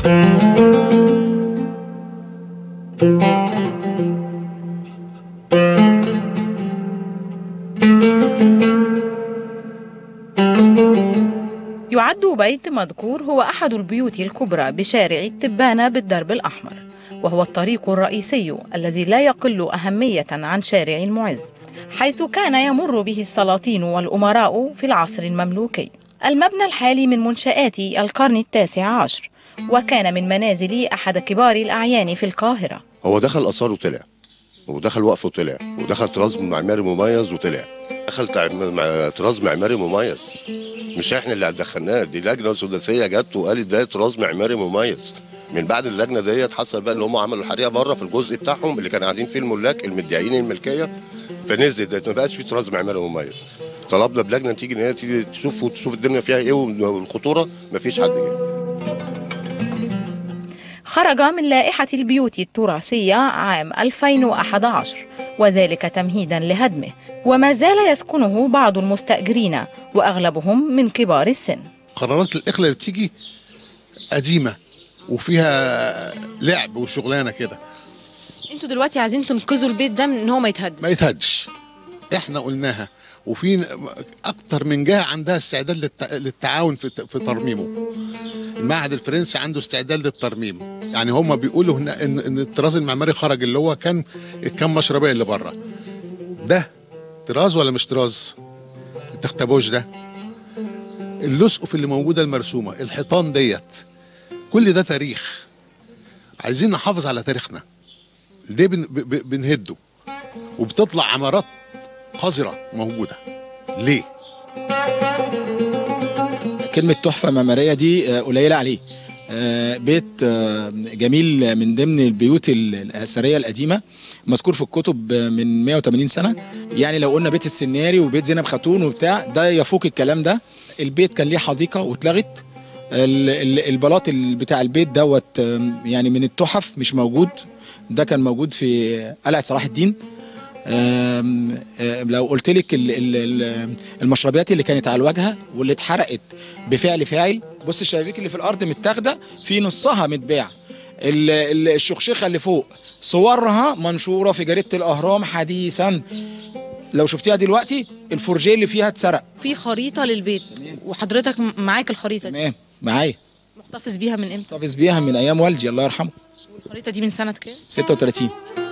يعد بيت مذكور هو أحد البيوت الكبرى بشارع التبانة بالدرب الأحمر وهو الطريق الرئيسي الذي لا يقل أهمية عن شارع المعز حيث كان يمر به السلاطين والأمراء في العصر المملوكي المبنى الحالي من منشآت القرن التاسع عشر وكان من منازل أحد كبار الأعيان في القاهرة هو دخل اثار وطلع ودخل وقف وطلع ودخل طراز معماري مميز وطلع دخل تعم- مع- طراز معماري مميز مش احنا اللي دخلناه دي لجنه سداسيه جت وقالت ده طراز معماري مميز من بعد اللجنه ديت حصل بقى ان هم عملوا الحريقه بره في الجزء بتاعهم اللي كانوا قاعدين فيه الملاك المدعيين الملكيه فنزلت ده ما بقاش في طراز معماري مميز طلبنا بلجنه تيجي ان هي تيجي تشوف وتشوف الدنيا فيها ايه والخطوره مفيش حد جه خرج من لائحة البيوت التراثية عام 2011 وذلك تمهيدا لهدمه وما زال يسكنه بعض المستأجرين وأغلبهم من كبار السن قرارات الاخلاء اللي بتيجي قديمه وفيها لعب وشغلانه كده انتوا دلوقتي عايزين تنقذوا البيت ده من ان هو ما يتهدش ما يتهدش احنا قلناها وفي اكتر من جهه عندها استعداد للت... للتعاون في في ترميمه المعهد الفرنسي عنده استعداد للترميم يعني هم بيقولوا هنا ان ان الطراز المعماري خرج اللي هو كان كان مشربيه اللي بره ده طراز ولا مش طراز التختبوش ده اللسقف اللي موجوده المرسومه الحيطان ديت كل ده تاريخ عايزين نحافظ على تاريخنا ليه بن... ب... ب... بنهده وبتطلع عمارات قذرة موجودة ليه؟ كلمة تحفة معمارية دي آه، قليلة عليه آه، بيت آه، جميل من ضمن البيوت ال- الأثرية القديمة مذكور في الكتب آه، من 180 سنة يعني لو قلنا بيت السناري وبيت زينب خاتون وبتاع ده يفوق الكلام ده البيت كان ليه حديقة واتلغت ال- ال- البلاط ال- بتاع البيت دوت آم، يعني من التحف مش موجود ده كان موجود في قلعة صلاح الدين آم، آم، لو قلت لك ال- ال- ال- المشربيات اللي كانت على الواجهه واللي اتحرقت بفعل فاعل بص الشبابيك اللي في الارض متاخده في نصها متباع ال- ال- الشخشيخه اللي فوق صورها منشوره في جريده الاهرام حديثا لو شفتيها دلوقتي الفورجيه اللي فيها اتسرق في خريطه للبيت وحضرتك م- معاك الخريطه دي تمام معايا محتفظ بيها من امتى محتفظ بيها من ايام والدي الله يرحمه الخريطه دي من سنه كام 36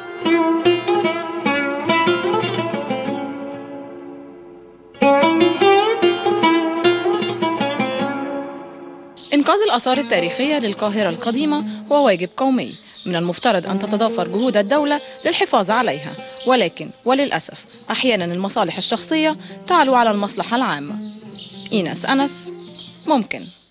إنقاذ الآثار التاريخية للقاهرة القديمة هو واجب قومي من المفترض أن تتضافر جهود الدولة للحفاظ عليها ولكن وللأسف أحيانا المصالح الشخصية تعلو على المصلحة العامة إيناس أنس ممكن